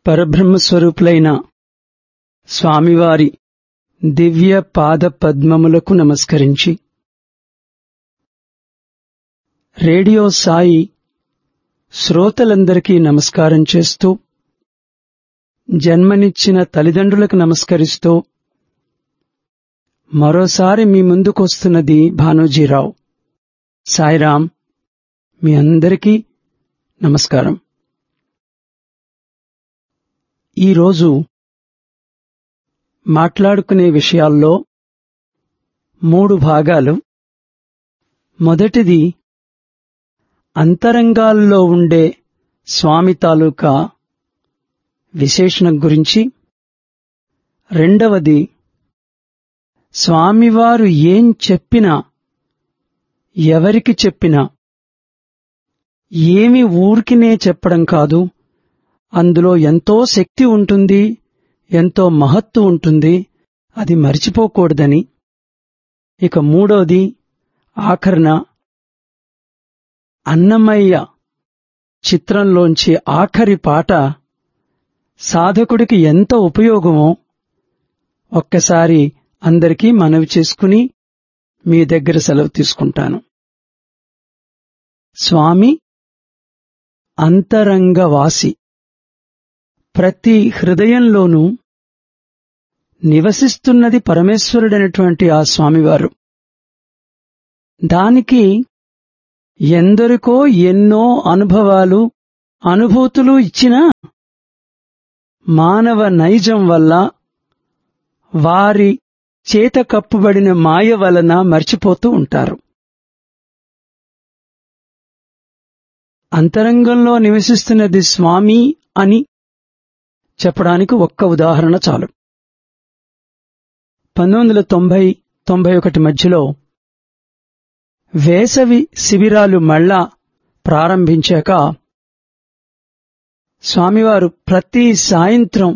పరబ్రహ్మస్వరూపులైన స్వామివారి దివ్య పాద పద్మములకు నమస్కరించి రేడియో సాయి శ్రోతలందరికీ నమస్కారం చేస్తూ జన్మనిచ్చిన తల్లిదండ్రులకు నమస్కరిస్తూ మరోసారి మీ ముందుకొస్తున్నది భానోజీరావు సాయిరాం మీ అందరికీ నమస్కారం ఈరోజు మాట్లాడుకునే విషయాల్లో మూడు భాగాలు మొదటిది అంతరంగాల్లో ఉండే స్వామి తాలూకా విశేషణం గురించి రెండవది స్వామివారు ఏం చెప్పినా ఎవరికి చెప్పినా ఏమి ఊరికినే చెప్పడం కాదు అందులో ఎంతో శక్తి ఉంటుంది ఎంతో మహత్తు ఉంటుంది అది మరిచిపోకూడదని ఇక మూడోది ఆఖరణ అన్నమయ్య చిత్రంలోంచి ఆఖరి పాట సాధకుడికి ఎంత ఉపయోగమో ఒక్కసారి అందరికీ మనవి చేసుకుని మీ దగ్గర సెలవు తీసుకుంటాను స్వామి అంతరంగవాసి ప్రతి హృదయంలోనూ నివసిస్తున్నది పరమేశ్వరుడైనటువంటి ఆ స్వామివారు దానికి ఎందరికో ఎన్నో అనుభవాలు అనుభూతులు ఇచ్చినా మానవ నైజం వల్ల వారి చేత కప్పుబడిన మాయ వలన మర్చిపోతూ ఉంటారు అంతరంగంలో నివసిస్తున్నది స్వామి అని చెప్పడానికి ఒక్క ఉదాహరణ చాలు పంతొమ్మిది వందల తొంభై తొంభై ఒకటి మధ్యలో వేసవి శిబిరాలు మళ్ళా ప్రారంభించాక స్వామివారు ప్రతి సాయంత్రం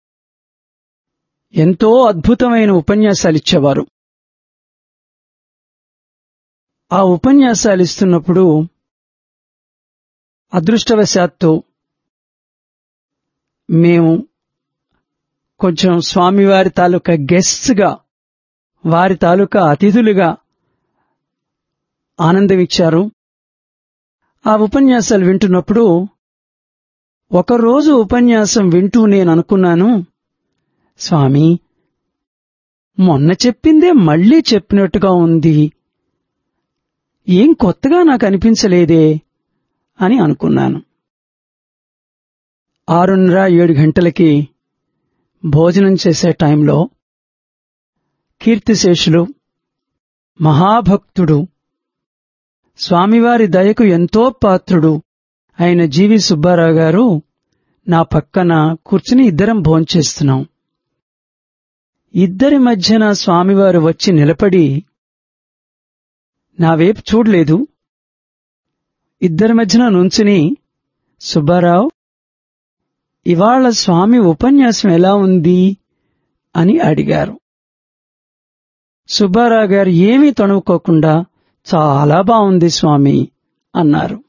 ఎంతో అద్భుతమైన ఉపన్యాసాలిచ్చేవారు ఆ ఉపన్యాసాలు ఇస్తున్నప్పుడు అదృష్టవశాత్తు మేము కొంచెం స్వామివారి తాలూకా గెస్ట్గా వారి తాలూకా అతిథులుగా ఆనందమిచ్చారు ఆ ఉపన్యాసాలు వింటున్నప్పుడు ఒకరోజు ఉపన్యాసం వింటూ నేను అనుకున్నాను స్వామి మొన్న చెప్పిందే మళ్లీ చెప్పినట్టుగా ఉంది ఏం కొత్తగా నాకు అనిపించలేదే అని అనుకున్నాను ఆరున్నర ఏడు గంటలకి భోజనం చేసే టైంలో కీర్తిశేషులు మహాభక్తుడు స్వామివారి దయకు ఎంతో పాత్రుడు అయిన జీవి సుబ్బారావు గారు నా పక్కన కూర్చుని ఇద్దరం భోంచేస్తున్నాం ఇద్దరి మధ్యన స్వామివారు వచ్చి నిలబడి నా వైపు చూడలేదు ఇద్దరి మధ్యన నుంచుని సుబ్బారావు ఇవాళ స్వామి ఉపన్యాసం ఎలా ఉంది అని అడిగారు సుబ్బారావు గారు ఏమీ తణుకోకుండా చాలా బాగుంది స్వామి అన్నారు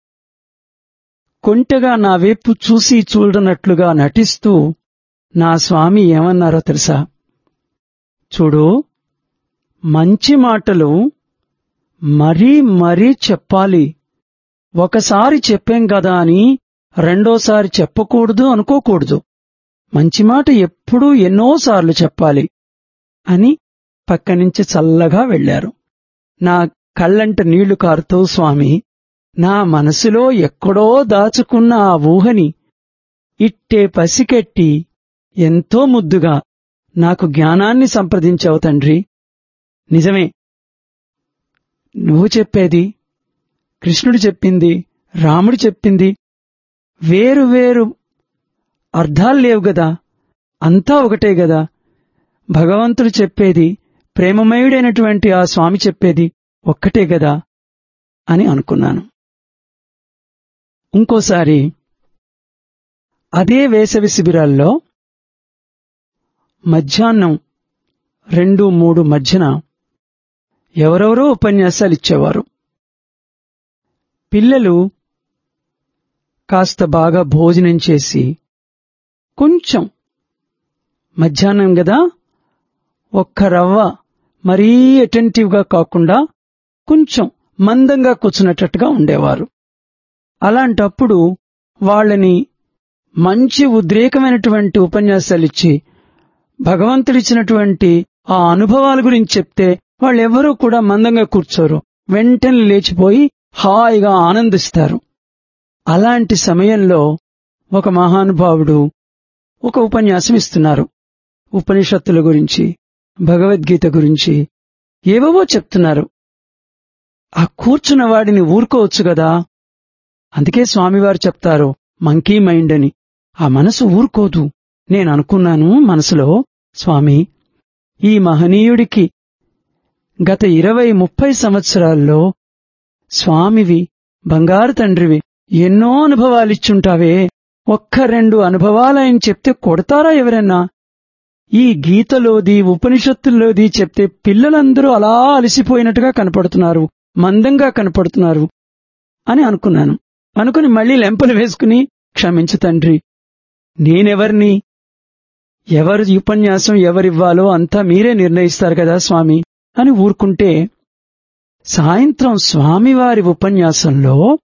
కొంటెగా నా వైపు చూసి చూడనట్లుగా నటిస్తూ నా స్వామి ఏమన్నారో తెలుసా చూడు మంచి మాటలు మరీ మరీ చెప్పాలి ఒకసారి చెప్పాం కదా అని రెండోసారి చెప్పకూడదు అనుకోకూడదు మంచి మాట ఎప్పుడూ ఎన్నోసార్లు చెప్పాలి అని పక్క నుంచి చల్లగా వెళ్లారు నా కళ్ళంట నీళ్లు కారుతూ స్వామి నా మనసులో ఎక్కడో దాచుకున్న ఆ ఊహని ఇట్టే పసికెట్టి ఎంతో ముద్దుగా నాకు జ్ఞానాన్ని సంప్రదించావు తండ్రి నిజమే నువ్వు చెప్పేది కృష్ణుడు చెప్పింది రాముడు చెప్పింది వేరు వేరు అర్థాలు లేవు గదా అంతా ఒకటే గదా భగవంతుడు చెప్పేది ప్రేమమయుడైనటువంటి ఆ స్వామి చెప్పేది ఒక్కటే గదా అని అనుకున్నాను ఇంకోసారి అదే వేసవి శిబిరాల్లో మధ్యాహ్నం రెండు మూడు మధ్యన ఎవరెవరో ఉపన్యాసాలు ఇచ్చేవారు పిల్లలు కాస్త బాగా భోజనం చేసి కొంచెం మధ్యాహ్నం కదా ఒక్క రవ్వ మరీ అటెంటివ్ గా కాకుండా కొంచెం మందంగా కూర్చున్నట్టుగా ఉండేవారు అలాంటప్పుడు వాళ్ళని మంచి ఉద్రేకమైనటువంటి ఉపన్యాసాలు ఇచ్చి భగవంతుడిచ్చినటువంటి ఆ అనుభవాల గురించి చెప్తే వాళ్ళెవరూ కూడా మందంగా కూర్చోరు వెంటనే లేచిపోయి హాయిగా ఆనందిస్తారు అలాంటి సమయంలో ఒక మహానుభావుడు ఒక ఉపన్యాసం ఇస్తున్నారు ఉపనిషత్తుల గురించి భగవద్గీత గురించి ఏవేవో చెప్తున్నారు ఆ కూర్చున్న వాడిని ఊరుకోవచ్చు గదా అందుకే స్వామివారు చెప్తారు మంకీ మైండ్ అని ఆ మనసు ఊరుకోదు నేను అనుకున్నాను మనసులో స్వామి ఈ మహనీయుడికి గత ఇరవై ముప్పై సంవత్సరాల్లో స్వామివి బంగారు తండ్రివి ఎన్నో అనుభవాలిచ్చుంటావే ఒక్క రెండు అనుభవాలని చెప్తే కొడతారా ఎవరన్నా ఈ గీతలోది ఉపనిషత్తుల్లోది చెప్తే పిల్లలందరూ అలా అలసిపోయినట్టుగా కనపడుతున్నారు మందంగా కనపడుతున్నారు అని అనుకున్నాను అనుకుని మళ్లీ లెంపలు వేసుకుని క్షమించు తండ్రి నేనెవర్ని ఎవరు ఉపన్యాసం ఎవరివ్వాలో అంతా మీరే నిర్ణయిస్తారు కదా స్వామి అని ఊరుకుంటే సాయంత్రం స్వామివారి ఉపన్యాసంలో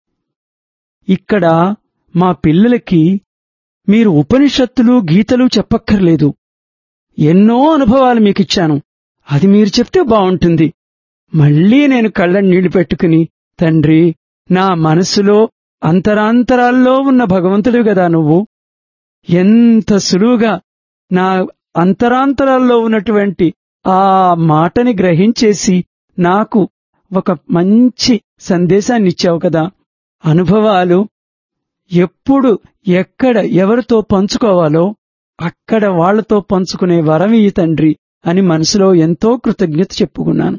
ఇక్కడ మా పిల్లలకి మీరు ఉపనిషత్తులు గీతలు చెప్పక్కర్లేదు ఎన్నో అనుభవాలు మీకిచ్చాను అది మీరు చెప్తే బావుంటుంది మళ్లీ నేను కళ్ళ నీళ్లు పెట్టుకుని తండ్రి నా మనసులో అంతరాంతరాల్లో ఉన్న భగవంతుడు గదా నువ్వు ఎంత సులువుగా నా అంతరాంతరాల్లో ఉన్నటువంటి ఆ మాటని గ్రహించేసి నాకు ఒక మంచి సందేశాన్ని ఇచ్చావు కదా అనుభవాలు ఎప్పుడు ఎక్కడ ఎవరితో పంచుకోవాలో అక్కడ వాళ్లతో పంచుకునే వరం ఈ తండ్రి అని మనసులో ఎంతో కృతజ్ఞత చెప్పుకున్నాను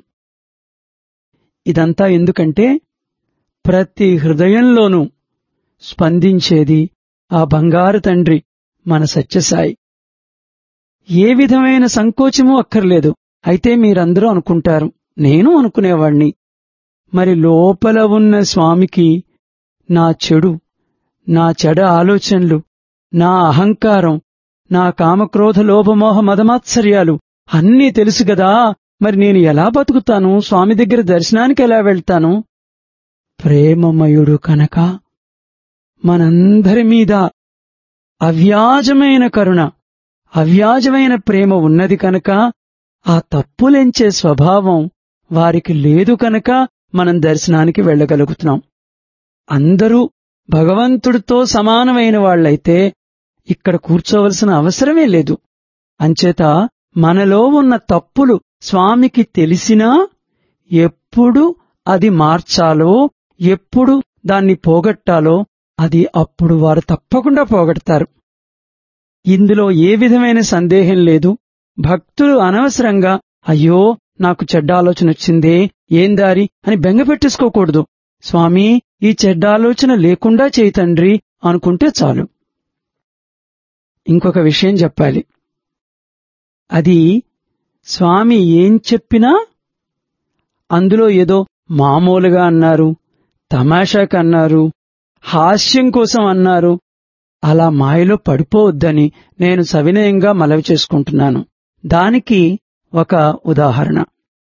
ఇదంతా ఎందుకంటే ప్రతి హృదయంలోనూ స్పందించేది ఆ బంగారు తండ్రి మన సత్యసాయి ఏ విధమైన సంకోచమూ అక్కర్లేదు అయితే మీరందరూ అనుకుంటారు నేను అనుకునేవాణ్ణి మరి లోపల ఉన్న స్వామికి నా చెడు నా చెడ ఆలోచనలు నా అహంకారం నా కామక్రోధ లోభమోహ మదమాత్సర్యాలు అన్నీ తెలుసు గదా మరి నేను ఎలా బతుకుతాను స్వామి దగ్గర దర్శనానికి ఎలా వెళ్తాను ప్రేమమయుడు కనుక మనందరి మీద అవ్యాజమైన కరుణ అవ్యాజమైన ప్రేమ ఉన్నది కనుక ఆ తప్పులెంచే స్వభావం వారికి లేదు కనుక మనం దర్శనానికి వెళ్ళగలుగుతున్నాం అందరూ భగవంతుడితో సమానమైన వాళ్లైతే ఇక్కడ కూర్చోవలసిన అవసరమే లేదు అంచేత మనలో ఉన్న తప్పులు స్వామికి తెలిసినా ఎప్పుడు అది మార్చాలో ఎప్పుడు దాన్ని పోగొట్టాలో అది అప్పుడు వారు తప్పకుండా పోగొడతారు ఇందులో ఏ విధమైన సందేహం లేదు భక్తులు అనవసరంగా అయ్యో నాకు చెడ్డ ఆలోచన వచ్చిందే ఏం దారి అని బెంగ పెట్టేసుకోకూడదు స్వామి ఈ చెడ్డ ఆలోచన లేకుండా చేయి తండ్రి అనుకుంటే చాలు ఇంకొక విషయం చెప్పాలి అది స్వామి ఏం చెప్పినా అందులో ఏదో మామూలుగా అన్నారు తమాషాకు అన్నారు హాస్యం కోసం అన్నారు అలా మాయలో పడిపోవద్దని నేను సవినయంగా మనవి చేసుకుంటున్నాను దానికి ఒక ఉదాహరణ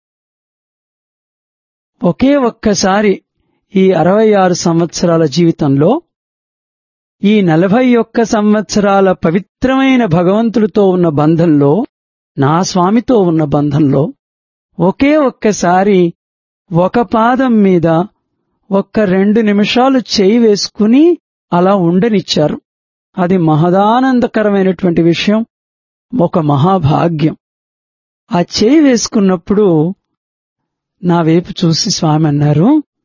ఒకే ఒక్కసారి ఈ అరవై ఆరు సంవత్సరాల జీవితంలో ఈ నలభై ఒక్క సంవత్సరాల పవిత్రమైన భగవంతుడితో ఉన్న బంధంలో నా స్వామితో ఉన్న బంధంలో ఒకే ఒక్కసారి ఒక పాదం మీద ఒక్క రెండు నిమిషాలు చేయి వేసుకుని అలా ఉండనిచ్చారు అది మహదానందకరమైనటువంటి విషయం ఒక మహాభాగ్యం ఆ చేయి వేసుకున్నప్పుడు నా వైపు చూసి స్వామి అన్నారు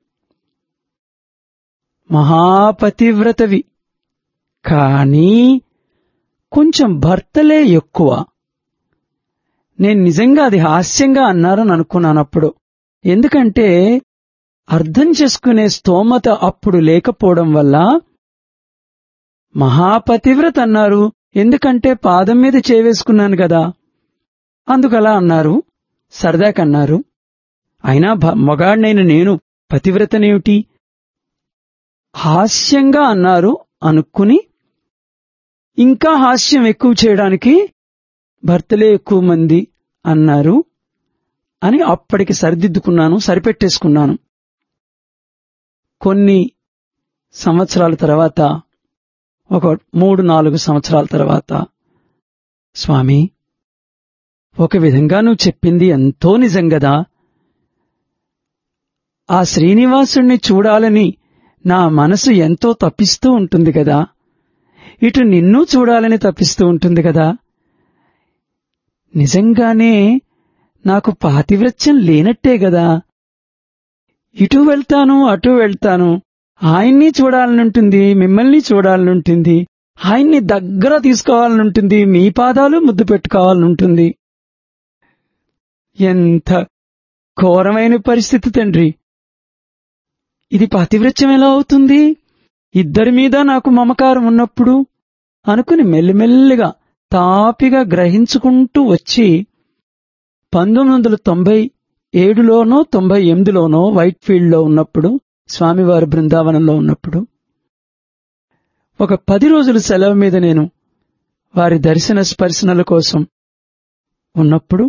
మహాపతివ్రతవి కానీ కొంచెం భర్తలే ఎక్కువ నేను నిజంగా అది హాస్యంగా అన్నారని అనుకున్నానప్పుడు ఎందుకంటే అర్థం చేసుకునే స్తోమత అప్పుడు లేకపోవడం వల్ల మహాపతివ్రత అన్నారు ఎందుకంటే పాదం మీద చేవేసుకున్నాను కదా అందుకలా అన్నారు సరదాకన్నారు అయినా మొగాడినైన నేను పతివ్రతనేమిటి హాస్యంగా అన్నారు అనుకుని ఇంకా హాస్యం ఎక్కువ చేయడానికి భర్తలే ఎక్కువ మంది అన్నారు అని అప్పటికి సరిదిద్దుకున్నాను సరిపెట్టేసుకున్నాను కొన్ని సంవత్సరాల తర్వాత ఒక మూడు నాలుగు సంవత్సరాల తర్వాత స్వామి ఒక విధంగా నువ్వు చెప్పింది ఎంతో నిజం గదా ఆ శ్రీనివాసుణ్ణి చూడాలని నా మనసు ఎంతో తప్పిస్తూ ఉంటుంది కదా ఇటు నిన్ను చూడాలని తప్పిస్తూ ఉంటుంది కదా నిజంగానే నాకు పాతివ్రత్యం లేనట్టే గదా ఇటు వెళ్తాను అటు వెళ్తాను ఆయన్ని చూడాలనుంటుంది మిమ్మల్ని చూడాలనుంటుంది ఆయన్ని దగ్గర తీసుకోవాలనుంటుంది మీ పాదాలు ముద్దు పెట్టుకోవాలనుంటుంది ఎంత ఘోరమైన పరిస్థితి తండ్రి ఇది పాతివ్రత్యం ఎలా అవుతుంది ఇద్దరి మీద నాకు మమకారం ఉన్నప్పుడు అనుకుని మెల్లిమెల్లిగా తాపిగా గ్రహించుకుంటూ వచ్చి పంతొమ్మిది వందల తొంభై ఏడులోనో తొంభై ఎనిమిదిలోనో వైట్ ఫీల్డ్లో ఉన్నప్పుడు స్వామివారి బృందావనంలో ఉన్నప్పుడు ఒక పది రోజుల సెలవు మీద నేను వారి దర్శన స్పర్శనల కోసం ఉన్నప్పుడు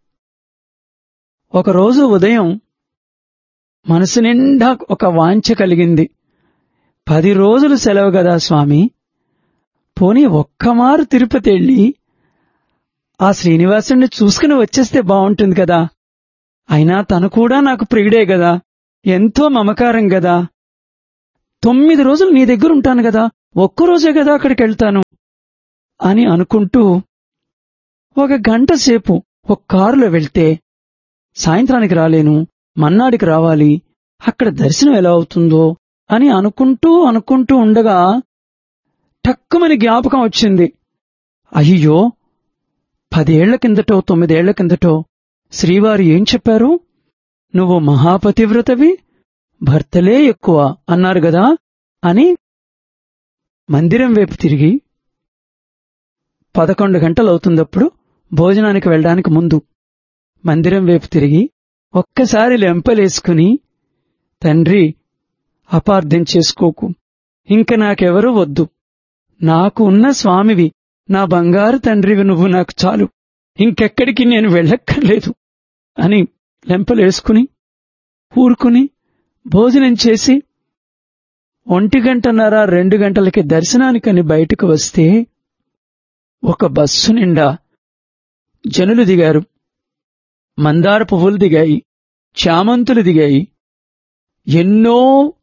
ఒకరోజు ఉదయం మనసు నిండా ఒక వాంఛ కలిగింది పది రోజులు సెలవు గదా స్వామి పోనీ ఒక్కమారు తిరుపతి వెళ్ళి ఆ శ్రీనివాసుని చూసుకుని వచ్చేస్తే బావుంటుంది కదా అయినా తను కూడా నాకు ప్రియుడే గదా ఎంతో మమకారం గదా తొమ్మిది రోజులు నీ దగ్గర ఉంటాను గదా ఒక్కరోజే గదా అక్కడికి వెళ్తాను అని అనుకుంటూ ఒక గంట సేపు ఒక కారులో వెళ్తే సాయంత్రానికి రాలేను మన్నాడికి రావాలి అక్కడ దర్శనం ఎలా అవుతుందో అని అనుకుంటూ అనుకుంటూ ఉండగా టక్కుమని జ్ఞాపకం వచ్చింది అయ్యో పదేళ్ల కిందటో తొమ్మిదేళ్ల కిందటో శ్రీవారు ఏం చెప్పారు నువ్వు మహాపతివ్రతవి భర్తలే ఎక్కువ అన్నారు గదా అని మందిరం వైపు తిరిగి పదకొండు గంటలవుతుందప్పుడు భోజనానికి వెళ్ళడానికి ముందు మందిరం వైపు తిరిగి ఒక్కసారి లెంపలేసుకుని తండ్రి అపార్థం చేసుకోకు ఇంక నాకెవరూ వద్దు నాకు ఉన్న స్వామివి నా బంగారు తండ్రివి నువ్వు నాకు చాలు ఇంకెక్కడికి నేను వెళ్ళక్కర్లేదు అని లెంపలేసుకుని ఊరుకుని భోజనం చేసి ఒంటి గంటన్నర రెండు గంటలకి దర్శనానికని బయటకు వస్తే ఒక బస్సు నిండా జనులు దిగారు మందార పువ్వులు దిగాయి చామంతులు దిగాయి ఎన్నో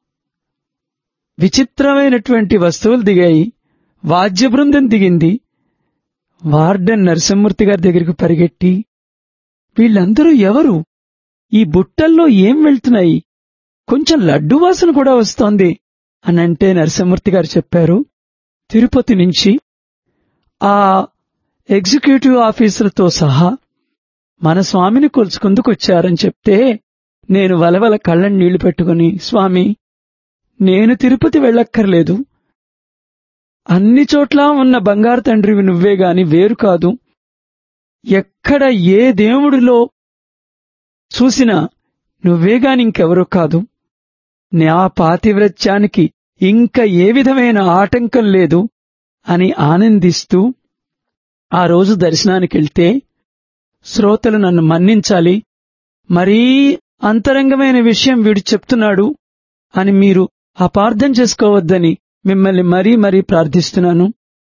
విచిత్రమైనటువంటి వస్తువులు దిగాయి వాద్య బృందం దిగింది వార్డెన్ నరసింహమూర్తి గారి దగ్గరికి పరిగెట్టి వీళ్ళందరూ ఎవరు ఈ బుట్టల్లో ఏం వెళ్తున్నాయి కొంచెం లడ్డు వాసన కూడా వస్తోంది అనంటే నరసింహమూర్తి గారు చెప్పారు తిరుపతి నుంచి ఆ ఎగ్జిక్యూటివ్ ఆఫీసర్తో సహా మన స్వామిని కొలుచుకుందుకొచ్చారని చెప్తే నేను వలవల కళ్ళని నీళ్లు పెట్టుకుని స్వామి నేను తిరుపతి వెళ్ళక్కర్లేదు అన్ని చోట్ల ఉన్న బంగారు తండ్రివి నువ్వే గాని వేరు కాదు ఎక్కడ ఏ దేవుడిలో చూసినా నువ్వే గాని ఇంకెవరూ కాదు నా పాతివ్రత్యానికి ఇంక ఏ విధమైన ఆటంకం లేదు అని ఆనందిస్తూ ఆ రోజు దర్శనానికెళ్తే శ్రోతలు నన్ను మన్నించాలి మరీ అంతరంగమైన విషయం వీడు చెప్తున్నాడు అని మీరు అపార్థం చేసుకోవద్దని మిమ్మల్ని మరీ మరీ ప్రార్థిస్తున్నాను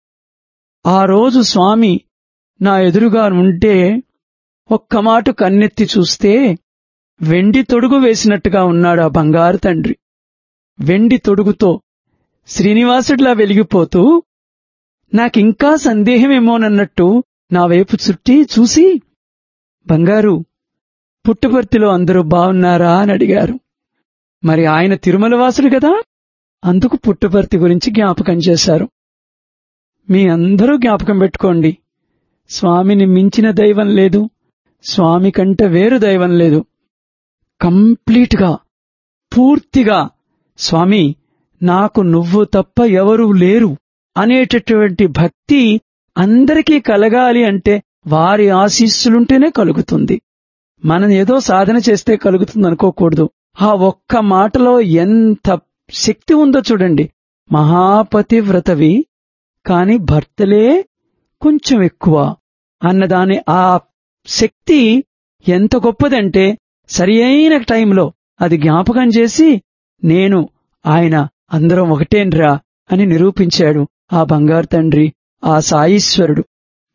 ఆ రోజు స్వామి నా ఎదురుగా ఉంటే ఒక్క మాట కన్నెత్తి చూస్తే వెండి తొడుగు వేసినట్టుగా ఉన్నాడు ఆ బంగారు తండ్రి వెండి తొడుగుతో శ్రీనివాసుడిలా వెలిగిపోతూ నాకింకా సందేహమేమోనన్నట్టు నా వైపు చుట్టి చూసి బంగారు పుట్టుపర్తిలో అందరూ బావున్నారా అని అడిగారు మరి ఆయన తిరుమల వాసుడు కదా అందుకు పుట్టుపర్తి గురించి జ్ఞాపకం చేశారు మీ అందరూ జ్ఞాపకం పెట్టుకోండి స్వామిని మించిన దైవం లేదు స్వామి కంటే వేరు దైవం లేదు కంప్లీట్గా పూర్తిగా స్వామి నాకు నువ్వు తప్ప ఎవరూ లేరు అనేటటువంటి భక్తి అందరికీ కలగాలి అంటే వారి ఆశీస్సులుంటేనే కలుగుతుంది మనం ఏదో సాధన చేస్తే కలుగుతుంది అనుకోకూడదు ఆ ఒక్క మాటలో ఎంత శక్తి ఉందో చూడండి మహాపతివ్రతవి కాని భర్తలే కొంచెం ఎక్కువ అన్నదాని ఆ శక్తి ఎంత గొప్పదంటే సరి అయిన టైంలో అది జ్ఞాపకం చేసి నేను ఆయన అందరం ఒకటేన్రా అని నిరూపించాడు ఆ బంగారు తండ్రి ఆ సాయీశ్వరుడు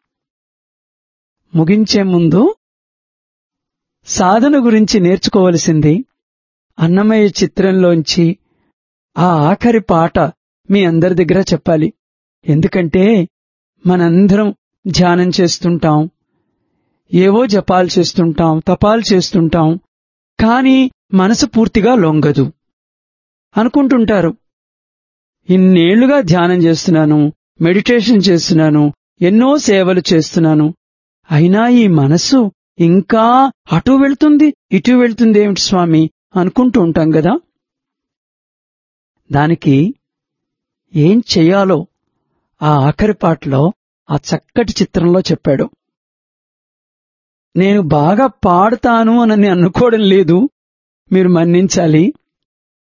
ముగించే ముందు సాధన గురించి నేర్చుకోవలసింది అన్నమయ్య చిత్రంలోంచి ఆ ఆఖరి పాట మీ అందరి దగ్గర చెప్పాలి ఎందుకంటే మనందరం ధ్యానం చేస్తుంటాం ఏవో జపాలు చేస్తుంటాం తపాలు చేస్తుంటాం కాని మనసు పూర్తిగా లొంగదు అనుకుంటుంటారు ఇన్నేళ్లుగా ధ్యానం చేస్తున్నాను మెడిటేషన్ చేస్తున్నాను ఎన్నో సేవలు చేస్తున్నాను అయినా ఈ మనసు ఇంకా అటు వెళ్తుంది ఇటు వెళ్తుంది ఏమిటి స్వామి అనుకుంటూ ఉంటాం కదా దానికి ఏం చెయ్యాలో ఆ ఆఖరి పాటలో ఆ చక్కటి చిత్రంలో చెప్పాడు నేను బాగా పాడతాను అని అనుకోవడం లేదు మీరు మన్నించాలి